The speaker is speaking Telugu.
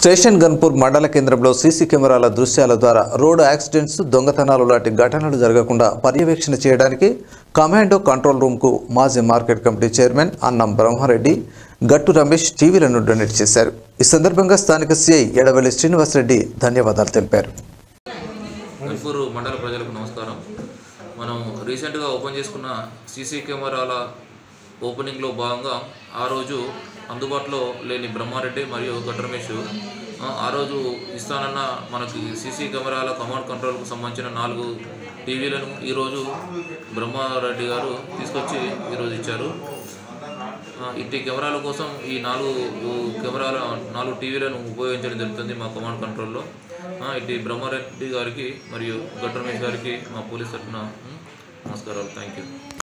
స్టేషన్ గన్పూర్ మండల కేంద్రంలో సీసీ కెమెరాల దృశ్యాల ద్వారా రోడ్డు యాక్సిడెంట్స్ దొంగతనాలు లాంటి ఘటనలు జరగకుండా పర్యవేక్షణ చేయడానికి కమాండో కంట్రోల్ రూమ్కు మాజీ మార్కెట్ కమిటీ చైర్మన్ అన్నం బ్రహ్మారెడ్డి గట్టు రమేష్ టీవీలను డొనేట్ చేశారు ఈ సందర్భంగా స్థానిక సీఐ ఎడవెల్లి శ్రీనివాసరెడ్డి ధన్యవాదాలు తెలిపారు గన్పూర్ మండల ప్రజలకు నమస్కారం మనం రీసెంట్గా ఓపెన్ చేసుకున్న సీసీ కెమెరాల ఓపెనింగ్లో భాగంగా ఆ రోజు అందుబాటులో లేని బ్రహ్మారెడ్డి మరియు గట్రమేష్ ఆ, ఆ రోజు ఇస్తానన్న మనకి సీసీ కెమెరాల కమాండ్ కంట్రోల్కు సంబంధించిన నాలుగు టీవీలను ఈరోజు బ్రహ్మారెడ్డి గారు తీసుకొచ్చి ఈరోజు ఇచ్చారు ఆ, ఇట్టి కెమెరాల కోసం ఈ నాలుగు కెమెరాల నాలుగు టీవీలను ఉపయోగించడం జరుగుతుంది మా కమాండ్ కంట్రోల్లో ఆ, ఇట్టి బ్రహ్మారెడ్డి గారికి మరియు గట్ రమేష్ గారికి మా పోలీస్ తరఫున ఉమ్, నమస్కారాలు థ్యాంక్ యూ